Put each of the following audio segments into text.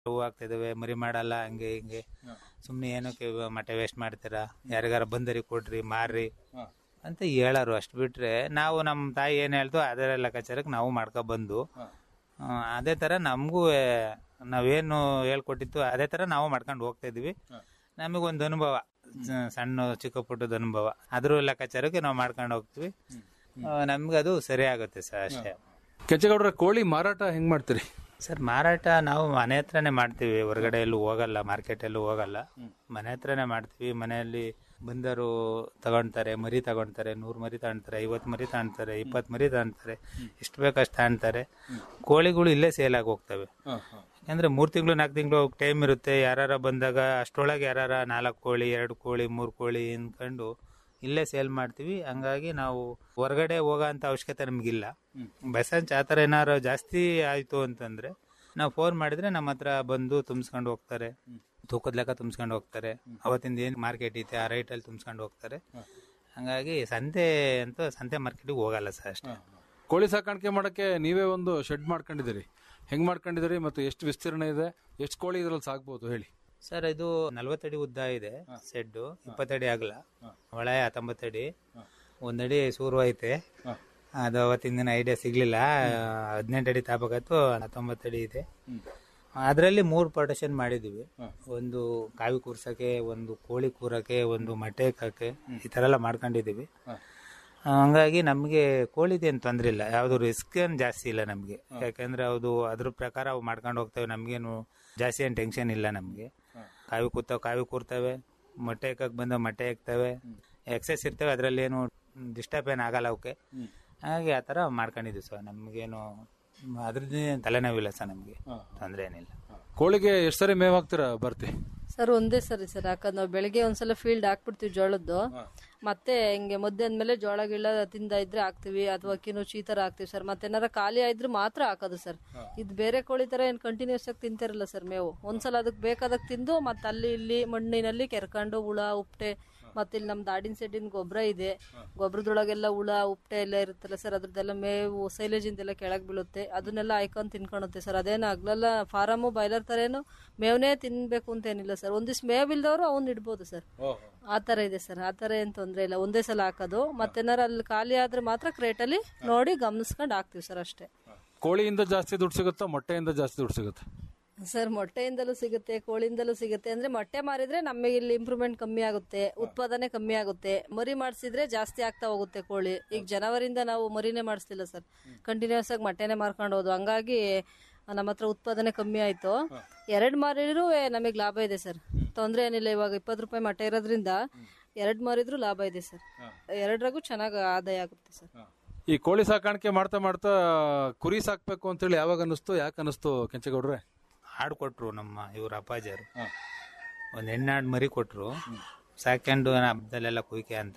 ಹೂ ಆಗ್ತಿದಾವೆ ಮರಿ ಮಾಡಲ್ಲ ಹಂಗೆ ಹಿಂಗೆ ಸುಮ್ಮನೆ ಏನಕ್ಕೆ ಇವ ಮಟ್ಟೆ ವೇಸ್ಟ್ ಮಾಡ್ತೀರಾ ಯಾರಿಗಾರ ಬಂದರಿ ಕೊಡ್ರಿ ಮಾರ್ರಿ ಅಂತ ಹೇಳೋರು ಅಷ್ಟು ಬಿಟ್ರೆ ನಾವು ನಮ್ಮ ತಾಯಿ ಏನು ಹೇಳ್ತು ಅದರ ಲೆಕ್ಕಾಚಾರಕ್ಕೆ ನಾವು ಮಾಡ್ಕೊ ಬಂದು ಆ, ಅದೇ ಥರ ನಮಗೂ ನಾವೇನು ಹೇಳ್ಕೊಟ್ಟಿತ್ತು ಅದೇ ಥರ ನಾವು ಮಾಡ್ಕೊಂಡು ಹೋಗ್ತಾ ಇದ್ವಿ ನಮಗೊಂದು ಅನುಭವ ಸ- ಸಣ್ಣ ಚಿಕ್ಕ ಪುಟ್ಟದ ಅನುಭವ ಅದ್ರ ಲೆಕ್ಕಾಚಾರಕ್ಕೆ ನಾವು ಮಾಡ್ಕೊಂಡು ಹೋಗ್ತೀವಿ ನಮ್ಗೆ ಅದು ಸರಿ ಆಗುತ್ತೆ ಸರ್ ಅಷ್ಟೇ ಕೆಂಚಗೌಡ್ರ ಕೋಳಿ ಮಾರಾಟ ಹೆಂಗ್ ಮಾಡ್ತೀರಿ ಸರ್ ಮಾರಾಟ ನಾವು ಮನೆ ಹತ್ರನೇ ಮಾಡ್ತೀವಿ ಹೊರಗಡೆ ಎಲ್ಲೂ ಹೋಗಲ್ಲ ಮಾರ್ಕೆಟ್ ಎಲ್ಲೂ ಹೋಗಲ್ಲ ಮನೆ ಹತ್ರನೇ ಮಾಡ್ತೀವಿ ಮನೆಯಲ್ಲಿ ಬಂದರು ತಗೊಳ್ತಾರೆ ಮರಿ ತಗೊಳ್ತಾರೆ ನೂರು ಮರಿ ತಗೊಳ್ತಾರೆ ಐವತ್ತು ಮರಿ ತಗೊಳ್ತಾರೆ ಇಪ್ಪತ್ತು ಮರಿ ತಗೊಳ್ತಾರೆ ಎಷ್ಟು ಬೇಕಷ್ಟು ತಗೊಳ್ತಾರೆ ಕೋಳಿಗಳು ಇಲ್ಲೇ ಸೇಲ್ ಆಗಿ ಹೋಗ್ತವೆ ಯಾಕಂದ್ರೆ ಮೂರು ತಿಂಗಳು ನಾಲ್ಕು ತಿಂಗಳು ಟೈಮ್ ಇರುತ್ತೆ ಯಾರಾರ ಬಂದಾಗ ಅಷ್ಟರೊಳಗೆ ಯಾರಾರ ನಾಲ್ಕು ಕೋಳಿ ಎರಡು ಕೋಳಿ ಮೂರು ಕೋಳಿ ಅನ್ಕೊಂಡು ಇಲ್ಲೇ ಸೇಲ್ ಮಾಡ್ತೀವಿ ಹಂಗಾಗಿ ನಾವು ಹೊರಗಡೆ ಹೋಗೋ ಅಂತ ಅವಶ್ಯಕತೆ ನಮಗಿಲ್ಲ ಬಸಂಚ್ ಆ ಥರ ಏನಾರು ಜಾಸ್ತಿ ಆಯಿತು ಅಂತಂದ್ರೆ ನಾವು ಫೋನ್ ಮಾಡಿದ್ರೆ ನಮ್ಮ ಹತ್ರ ಬಂದು ತುಂಬಿಸ್ಕೊಂಡು ಹೋಗ್ತಾರೆ ತೂಕದ ಲೆಕ್ಕ ತುಂಬಿಸ್ಕೊಂಡು ಹೋಗ್ತಾರೆ ಅವತ್ತಿಂದ ಏನು ಮಾರ್ಕೆಟ್ ಐತೆ ಆ ರೈಟಲ್ಲಿ ತುಂಬಿಸ್ಕೊಂಡು ಹೋಗ್ತಾರೆ ಹಂಗಾಗಿ ಸಂತೆ ಅಂತ ಸಂತೆ ಮಾರ್ಕೆಟಿಗೆ ಹೋಗಲ್ಲ ಸರ್ ಅಷ್ಟೇ ಕೋಳಿ ಸಾಕಾಣಿಕೆ ಮಾಡಕ್ಕೆ ನೀವೇ ಒಂದು ಶೆಡ್ ಮಾಡ್ಕೊಂಡಿದ್ದೀರಿ ಹೆಂಗ್ ಮಾಡ್ಕೊಂಡಿದ್ದೀರಿ ಮತ್ತು ಎಷ್ಟು ವಿಸ್ತೀರ್ಣ ಇದೆ ಎಷ್ಟು ಕೋಳಿ ಇದ್ರಲ್ಲಿ ಸಾಕ್ಬೋದು ಹೇಳಿ ಸರ್ ಇದು ನಲ್ವತ್ತಡಿ ಉದ್ದ ಇದೆ ಸೆಡ್ಡು ಇಪ್ಪತ್ತಡಿ ಆಗಲ್ಲ ಒಳ ಹತ್ತೊಂಬತ್ತಡಿ ಒಂದಡಿ ಸೂರು ಐತೆ ಅದು ಅವತ್ತಿನ ದಿನ ಐಡಿಯಾ ಸಿಗ್ಲಿಲ್ಲ ಹದಿನೆಂಟು ಅಡಿ ತಾಪಕತ್ತು ಹತ್ತೊಂಬತ್ತಡಿ ಇದೆ ಅದರಲ್ಲಿ ಮೂರು ಪಾರ್ಟಿಷನ್ ಮಾಡಿದೀವಿ ಒಂದು ಕಾವಿ ಕೂರ್ಸಕ್ಕೆ ಒಂದು ಕೋಳಿ ಕೂರಕ್ಕೆ ಒಂದು ಮೊಟ್ಟೆ ಇಕ್ಕಕ್ಕೆ ಈ ತರ ಎಲ್ಲ ಮಾಡ್ಕೊಂಡಿದೀವಿ ಹಂಗಾಗಿ ನಮಗೆ ಕೋಳಿದೇನು ತೊಂದರೆ ಇಲ್ಲ ಯಾವುದು ರಿಸ್ಕ್ ಏನು ಜಾಸ್ತಿ ಇಲ್ಲ ನಮಗೆ ಯಾಕಂದ್ರೆ ಅದು ಅದ್ರ ಪ್ರಕಾರ ಅವು ಮಾಡ್ಕೊಂಡು ಹೋಗ್ತವೆ ನಮಗೇನು ಜಾಸ್ತಿ ಏನು ಟೆನ್ಷನ್ ಇಲ್ಲ ನಮಗೆ ಕಾವಿ ಕೂತಾವ ಕಾವಿ ಕೂರ್ತವೆ ಮೊಟ್ಟೆ ಇಕ್ಕಕ್ಕೆ ಬಂದ ಮೊಟ್ಟೆ ಇಕ್ತವೆ ಎಕ್ಸೆಸ್ ಇರ್ತವೆ ಅದರಲ್ಲಿ ಏನು ಡಿಸ್ಟರ್ಬ್ ಏನು ಆಗಲ್ಲ ಅವಕ್ಕೆ ಹಾಗಾಗಿ ಆ ಥರ ಮಾಡ್ಕೊಂಡಿದ್ದೀವಿ ಸರ್ ನಮಗೇನು ಅದ್ರದ್ದು ತಲೆನೋವಿಲ್ಲ ಸರ್ ನಮಗೆ ತೊಂದರೆ ಏನಿಲ್ಲ ಕೋಳಿಗೆ ಎಷ್ಟು ಸರಿ ಮೇವ್ ಹಾಕ್ತೀರಾ ಬರ್ತಿ ಸರ್ ಒಂದೇ ಸರಿ ಸರ್ ಯಾಕಂದ್ರೆ ನಾವು ಬೆಳಿಗ್ಗೆ ಒಂದ್ಸಲ ಫೀಲ್ಡ್ ಹಾಕ್ಬಿಡ್ತೀವಿ ಜೋಳದ್ದು ಮತ್ತೆ ಹಿಂಗೆ ಮಧ್ಯ ಅಂದ್ಮೇಲೆ ಜೋಳ ಗಿಳ ತಿಂದ ಇದ್ರೆ ಹಾಕ್ತಿವಿ ಅಥವಾ ಕಿನುಚಿ ಈ ತರ ಹಾಕ್ತಿವಿ ಸರ್ ಮತ್ತೆ ಏನಾರ ಖಾಲಿ ಆಯ್ದ್ರೆ ಮಾತ್ರ ಹಾಕೋದು ಸರ್ ಇದು ಬೇರೆ ಕೋಳಿ ತರ ಏನ್ ಕಂಟಿನ್ಯೂಸ್ ಆಗಿ ತಿಂತಿರಲ್ಲ ಸರ್ ಮೇವು ಒಂದ್ಸಲ ಅದಕ್ಕೆ ಬೇಕಾದಾಗ ತಿಂದು ಮತ್ತೆ ಅಲ್ಲಿ ಇಲ್ಲಿ ಮಣ್ಣಿನಲ್ಲಿ ಕೆರ್ಕೊಂಡು ಹುಳ ಉಪ್ಟೆ ಮತ್ತೆ ಇಲ್ಲಿ ನಮ್ದು ಆಡಿನ ಸೆಡ್ಡಿನ ಗೊಬ್ಬರ ಇದೆ ಗೊಬ್ಬರದೊಳಗೆಲ್ಲ ಹುಳ ಉಪ್ಟೆ ಎಲ್ಲ ಇರುತ್ತಲ್ಲ ಸರ್ ಅದ್ರದ್ದೆಲ್ಲ ಮೇವು ಸೈಲೇಜಿಂದೆಲ್ಲ ಕೆಳಗೆ ಬೀಳುತ್ತೆ ಅದನ್ನೆಲ್ಲ ಹಾಕೊಂಡು ತಿನ್ಕೊಳುತ್ತೆ ಸರ್ ಅದೇನು ಆಗ್ಲಲ್ಲ ಫಾರಮು ಬಾಯ್ಲರ್ ತರ ಏನು ಮೇವನೇ ತಿನ್ಬೇಕು ಅಂತ ಏನಿಲ್ಲ ಸರ್ ಒಂದಿವ್ಸ ಮೇವ್ ಇಲ್ದವರು ಅವ್ನ ಇಡ್ಬೋದು ಸರ್ ಆ ತರ ಇದೆ ಸರ್ ಆ ತರ ಏನ್ ತೊಂದ್ರೆ ಇಲ್ಲ ಒಂದೇ ಸಲ ಹಾಕೋದು ಮತ್ತೇನಾರ ಅಲ್ಲಿ ಖಾಲಿ ಆದ್ರೆ ಮಾತ್ರ ಕ್ರೇಟಲ್ಲಿ ನೋಡಿ ಗಮನಿಸ್ಕೊಂಡು ಹಾಕ್ತಿವಿ ಸರ್ ಅಷ್ಟೇ ಕೋಳಿಯಿಂದ ಜಾಸ್ತಿ ದುಡ್ಡು ಸಿಗುತ್ತಾ ಮೊಟ್ಟೆಯಿಂದ ಜಾಸ್ತಿ ದುಡ್ಡು ಸಿಗುತ್ತೆ ಸರ್ ಮೊಟ್ಟೆಯಿಂದಲೂ ಸಿಗುತ್ತೆ ಕೋಳಿಯಿಂದಲೂ ಸಿಗುತ್ತೆ ಅಂದ್ರೆ ಮೊಟ್ಟೆ ಮಾರಿದ್ರೆ ನಮಗೆ ಇಲ್ಲಿ ಇಂಪ್ರೂವ್ಮೆಂಟ್ ಕಮ್ಮಿ ಆಗುತ್ತೆ ಉತ್ಪಾದನೆ ಕಮ್ಮಿ ಆಗುತ್ತೆ ಮರಿ ಮಾಡಿಸಿದ್ರೆ ಜಾಸ್ತಿ ಆಗ್ತಾ ಹೋಗುತ್ತೆ ಕೋಳಿ ಈಗ ಜನವರಿಂದ ನಾವು ಮರಿನೇ ಮಾಡಿಸ್ತಿಲ್ಲ ಸರ್ ಕಂಟಿನ್ಯೂಸ್ ಆಗಿ ಮೊಟ್ಟೆನೆ ಮಾರ್ಕೊಂಡು ಹೋದು ಹಂಗಾಗಿ ನಮ್ಮ ಹತ್ರ ಉತ್ಪಾದನೆ ಕಮ್ಮಿ ಆಯ್ತು ಎರಡ್ ಮಾರಿದ್ರು ನಮಗೆ ಲಾಭ ಇದೆ ಸರ್ ತೊಂದ್ರೆ ಏನಿಲ್ಲ ಇವಾಗ ಇಪ್ಪತ್ತು ರೂಪಾಯಿ ಮೊಟ್ಟೆ ಇರೋದ್ರಿಂದ ಎರಡ್ ಮಾರಿದ್ರು ಲಾಭ ಇದೆ ಸರ್ ಎರಡರಾಗೂ ಚೆನ್ನಾಗಿ ಆದಾಯ ಆಗುತ್ತೆ ಸರ್ ಈ ಕೋಳಿ ಸಾಕಾಣಿಕೆ ಮಾಡ್ತಾ ಮಾಡ್ತಾ ಕುರಿ ಸಾಕ್ಬೇಕು ಅಂತೇಳಿ ಯಾವಾಗ ಅನ್ನಿಸ್ತು ಯಾಕೆ ಅನ್ನಿಸ್ತು ಕೆಂಚಗೌಡ್ರೆ ಹಾಡು ಕೊಟ್ರು ನಮ್ಮ ಇವ್ರ ಅಪ್ಪಾಜಿಯರು ಒಂದು ಹೆಣ್ಣಾಡು ಮರಿ ಕೊಟ್ರು ಸಾಕೊಂಡು ಹಬ್ಬದಲ್ಲೆಲ್ಲ ಕುಯ್ಕೆ ಅಂತ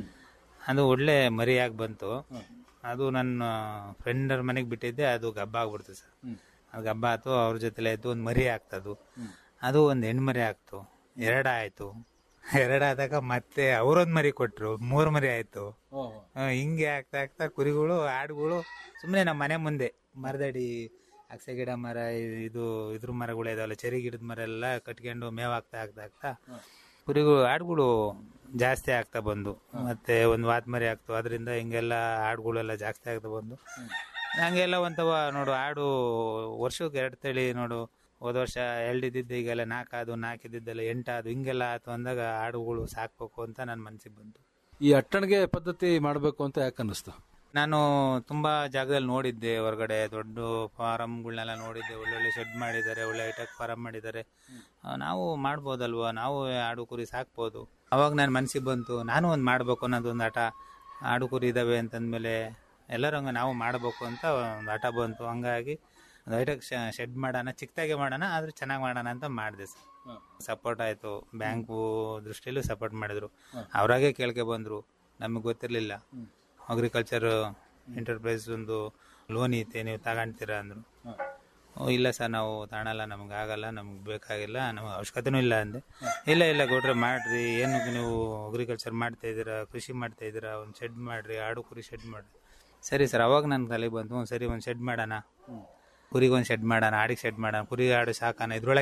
ಅದು ಒಳ್ಳೆ ಮರಿಯಾಗಿ ಬಂತು ಅದು ನನ್ನ ಫ್ರೆಂಡರ ಮನೆಗೆ ಬಿಟ್ಟಿದ್ದೆ ಅದು ಗಬ್ಬ ಆಗ್ಬಿಡ್ತು ಸರ್ ಅದು ಗಬ್ಬ ಆಯ್ತು ಅವ್ರ ಜೊತೆಲೆ ಆಯ್ತು ಒಂದು ಮರಿ ಆಗ್ತದು ಅದು ಒಂದು ಹೆಣ್ಣು ಮರಿ ಆಗ್ತು ಎರಡ ಆಯ್ತು ಎರಡಾದಾಗ ಮತ್ತೆ ಅವರೊಂದ್ ಮರಿ ಕೊಟ್ರು ಮೂರ್ ಮರಿ ಆಯ್ತು ಆ, ಹಿಂಗೆ ಆಗ್ತಾ ಆಗ್ತಾ ಕುರಿಗಳು ಆಡುಗಳು ಸುಮ್ಮನೆ ನಮ್ಮ ಮನೆ ಮುಂದೆ ಮರದಡಿ ಅಗಸೆ ಗಿಡ ಮರ ಇ- ಇದು ಇದ್ರ ಮರಗಳು ಇದಾವಲ್ಲ ಚೆರಿ ಗಿಡದ ಮರ ಎಲ್ಲ ಕಟ್ಕೊಂಡು ಮೇವ್ ಆಗ್ತಾ ಆಗ್ತಾ ಆಗ್ತಾ ಕುರಿಗಳು ಆಡುಗಳು ಜಾಸ್ತಿ ಆಗ್ತಾ ಬಂದು ಮತ್ತೆ ಒಂದು ವಾತ್ ಮರಿ ಆಗ್ತು ಅದರಿಂದ ಹಿಂಗೆಲ್ಲ ಆಡುಗಳೆಲ್ಲ ಜಾಸ್ತಿ ಆಗ್ತಾ ಬಂದು ಹಂಗೆಲ್ಲ ಒಂಥವ ನೋಡು ಆಡು ವರ್ಷಕ್ಕೆ ಎರಡು ತಳಿ ನೋಡು ಹೋದ ವರ್ಷ ಎರಡು ಇದ್ದಿದ್ದು ಈಗೆಲ್ಲ ನಾಲ್ಕಾದು ನಾಲ್ಕಿದ್ದೆಲ್ಲ ಎಂಟಾದು ಹಿಂಗೆಲ್ಲ ಆಯ್ತು ಅಂದಾಗ ಆಡುಗಳು ಸಾಕ್ಬೇಕು ಅಂತ ನನ್ನ ಮನಸ್ಸಿಗೆ ಬಂತು ಈ ಅಟ್ಟಣಿಗೆ ಪದ್ಧತಿ ಮಾಡಬೇಕು ಅಂತ ಯಾಕೆ ಅನ್ನಿಸ್ತು ನಾನು ತುಂಬಾ ಜಾಗದಲ್ಲಿ ನೋಡಿದ್ದೆ ಹೊರಗಡೆ ದೊಡ್ಡ ಫಾರಮ್ಗಳನ್ನೆಲ್ಲ ನೋಡಿದ್ದೆ ಒಳ್ಳೊಳ್ಳೆ ಶೆಡ್ ಮಾಡಿದ್ದಾರೆ ಒಳ್ಳೆ ಐಟಕ್ ಫಾರಂ ಮಾಡಿದ್ದಾರೆ ಆ, ನಾವು ಮಾಡ್ಬೋದಲ್ವಾ ನಾವು ಆಡು ಕುರಿ ಸಾಕ್ಬೋದು ಅವಾಗ ನನ್ನ ಮನಸ್ಸಿಗೆ ಬಂತು ನಾನು ಒಂದು ಮಾಡ್ಬೇಕು ಅನ್ನೋದು ಒಂದು ಆಟ ಆಡು ಕುರಿ ಇದಾವೆ ಅಂತಂದ್ಮೇಲೆ ಎಲ್ಲರೂ ಹಂಗೆ ನಾವು ಮಾಡಬೇಕು ಅಂತ ಒಂದು ಆಟ ಬಂತು ಹಂಗಾಗಿ ಒಂದು ಐಟಕ್ ಶೆಡ್ ಮಾಡೋಣ ಚಿಕ್ಕದಾಗೆ ಮಾಡೋಣ ಆದ್ರೆ ಚೆನ್ನಾಗಿ ಮಾಡೋಣ ಅಂತ ಮಾಡಿದೆ ಸರ್ ಸಪೋರ್ಟ್ ಆಯ್ತು ಬ್ಯಾಂಕು ದೃಷ್ಟಿಯಲ್ಲೂ ಸಪೋರ್ಟ್ ಮಾಡಿದ್ರು ಅವರಾಗೆ ಕೇಳ್ಕೆ ಬಂದ್ರು ನಮಗೆ ಗೊತ್ತಿರಲಿಲ್ಲ ಅಗ್ರಿಕಲ್ಚರ್ ಎಂಟರ್ಪ್ರೈಸ್ ಒಂದು ಲೋನ್ ಐತೆ ನೀವು ತಗೊಂತೀರಾ ಅಂದ್ರು ಓ ಇಲ್ಲ ಸರ್ ನಾವು ತಗೊಳಲ್ಲ ನಮ್ಗೆ ಆಗಲ್ಲ ನಮ್ಗೆ ಬೇಕಾಗಿಲ್ಲ ನಮ್ಗೆ ಅವಶ್ಯಕತೆನೂ ಇಲ್ಲ ಅಂದೆ ಇಲ್ಲ ಇಲ್ಲ ಗೌಡ್ರೆ ಮಾಡ್ರಿ ಏನು ನೀವು ಅಗ್ರಿಕಲ್ಚರ್ ಮಾಡ್ತಾ ಇದ್ದೀರಾ ಕೃಷಿ ಮಾಡ್ತಾ ಇದ್ದೀರಾ ಒಂದು ಶೆಡ್ ಮಾಡ್ರಿ ಆಡು ಕುರಿ ಶೆಡ್ ಮಾಡ್ರಿ ಸರಿ ಸರ್ ಅವಾಗ ನನ್ನ ತಲೆಗೆ ಬಂತು ಹ್ಞೂ ಸರಿ ಒಂದು ಶೆಡ್ ಮಾಡೋಣ ಕುರಿಗೆ ಒಂದು ಶೆಡ್ ಮಾಡೋಣ ಆಡಿಗೆ ಶೆಡ್ ಮಾಡೋಣ ಕುರಿ ಆಡು ಸಾಕೋಣ ಇದ್ರೊಳಗೆ